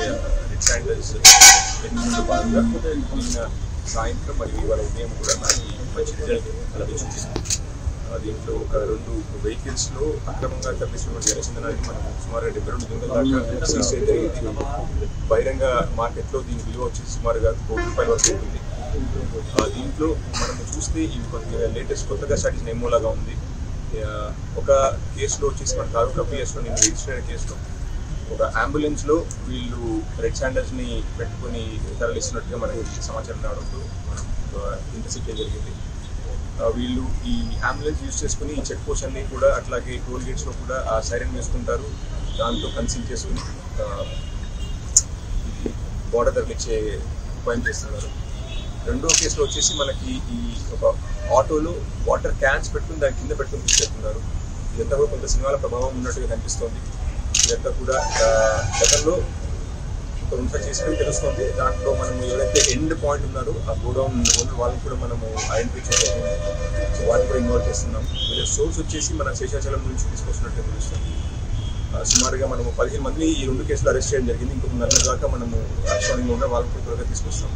Red sandals ఎన్నికల్లో భాగంగా నిన్న సాయంత్రం మరియు ఇవాళ ఉదయం కూడా మనకి మంచి రిజల్ట్ లభించింది ఆ, దీంట్లో ఒక రెండు వెహికల్స్ లో అక్రమంగా తప్పిస్తున్నటువంటి ఎర్రచందనానికి మనం సుమారు డెబ్బై రెండు దుంగల దాకా సీజ్ చేయడం జరిగింది బహిరంగ మార్కెట్ లో దీని విలువ వచ్చి సుమారుగా కోటి రూపాయల వరకు ఉంటుంది ఆ, దీంట్లో మనం చూస్తే ఇవి కొద్దిగా లేటెస్ట్ కొత్తగా స్టార్ట్ చేసిన ఎమ్మో లాగా ఉంది ఆ, ఒక కేసులో వచ్చేసి మన తాలూకా పిఎస్లో నేను రిజిస్టర్ అయిన కేసులో ఒక అంబులెన్స్ లో వీళ్ళు రెడ్ శాండల్స్ ని పెట్టుకొని తరలిస్తున్నట్టుగా మనకి సమాచారం రావడంతో మనం ఇంటర్సెప్ట్ చేయడం జరిగింది ఆ, వీళ్ళు ఈ అంబులెన్స్ యూజ్ చేసుకుని ఈ చెక్ పోస్ట్ అన్ని కూడా అట్లాగే టోల్ గేట్స్ లో కూడా ఆ సైరన్ వేసుకుంటారు దాంతో కన్సీల్ చేసుకుని ఆ, ఇది బోర్డర్ తరలిచ్చే ఉపాయం చేస్తున్నారు రెండో కేసులో వచ్చేసి మనకి ఈ ఒక ఆటోలో వాటర్ క్యాన్స్ పెట్టుకుని దాని కింద పెట్టుకుని తీసుకెళ్తున్నారు ఇదంతా కూడా కొంత సినిమాల ప్రభావం ఉన్నట్టుగా కనిపిస్తోంది ఇదంతా కూడా ఆ, గతంలో ఒక రెండు సార్లు చేసుకుని తెలుస్తుంది దాంట్లో మనం ఎవరైతే ఎండ్ పాయింట్ ఉన్నారో ఆ గోడౌన్ ఓనర్ వాళ్ళని కూడా మనము ఐడెంటిఫై చేయడం సో వాళ్ళని కూడా ఇన్వాల్వ్ చేస్తున్నాం వీళ్ళ సోర్స్ వచ్చేసి మన శేషాచలం నుంచి తీసుకొస్తున్నట్టు తెలుస్తుంది ఆ, సుమారుగా మనము పదిహేను మంది ఈ రెండు కేసులు అరెస్ట్ చేయడం జరిగింది ఇంకొక నలుగురు దాకా మనము అరెస్ట్ ఉన్న వాళ్ళని కూడా త్వరగా తీసుకొస్తాం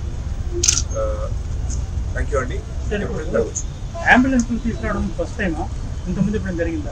థ్యాంక్ యూ అండి సరే, ఇప్పుడు రావచ్చు. అంబులెన్స్ తీసుకురావడం ఫస్ట్ టైమా ఇంతకుముందు ఇప్పుడు జరిగిందా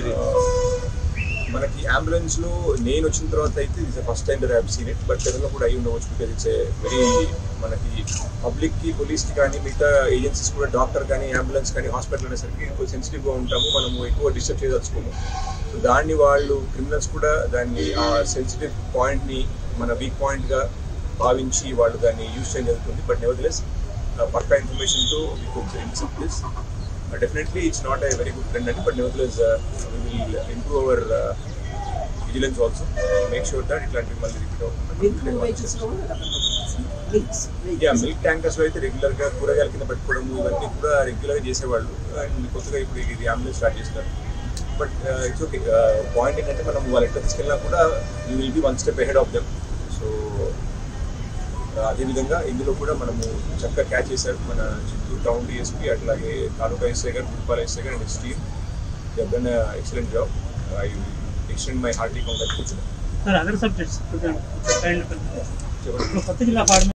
మనకి అంబులెన్స్ లో నేను వచ్చిన తర్వాత అయితే it's first time there have seen it but Telangana కూడా అయి ఉండవచ్చు బికాజ్ ఇట్స్ వెరీ మనకి పబ్లిక్ కి పోలీస్ కి కానీ మిగతా ఏజెన్సీస్ కూడా డాక్టర్ కానీ అంబులెన్స్ కానీ హాస్పిటల్ అనేసరికి కొంచెం సెన్సిటివ్ గా ఉంటాము మనము ఎక్కువ డిస్టర్బ్ చేయదలుచుకోము సో దాన్ని వాళ్ళు క్రిమినల్స్ కూడా దాన్ని ఆ సెన్సిటివ్ పాయింట్ ని మన వీక్ పాయింట్ గా భావించి వాళ్ళు దాన్ని యూజ్ చేయడం జరుగుతుంది బట్ నెవర్లెస్ పక్కా ఇన్ఫర్మేషన్ తో we could intercept this definitely it's not a very good trend అండి but nevertheless we will improve our vigilance also make sure that ఇట్లాంటివి మళ్ళీ రిపీట్ మిల్క్ వెహికల్స్ లో కూడా మిల్క్స్ యా మిల్క్ ట్యాంకర్స్ లో అయితే regular గా కూరగాయల కింద పెట్టుకోవడం ఇవన్నీ కూడా రెగ్యులర్ గా చేసేవాళ్ళు అండ్ కొత్తగా ఇప్పుడు ఇది అంబులెన్స్ స్టార్ట్ చేస్తారు బట్ ఇట్స్ ఓకే పాయింట్ ఏంటంటే మనం వాళ్ళు ఎక్కడ తీసుకెళ్ళినా కూడా you will be one step head of them so అదేవిధంగా ఇందులో కూడా మనము చక్కగా క్యాచ్ చేశారు మన చిత్తూరు టౌన్ డిఎస్పీ అట్లాగే తాలూకా ఎస్ఐ గారు గుడిపాల ఎస్ఐ గారు and team done excellent job I extend my hearty congratulation sir other subjects చెప్పండి ఇప్పుడు కొత్త జిల్లా ఫార్మేషన్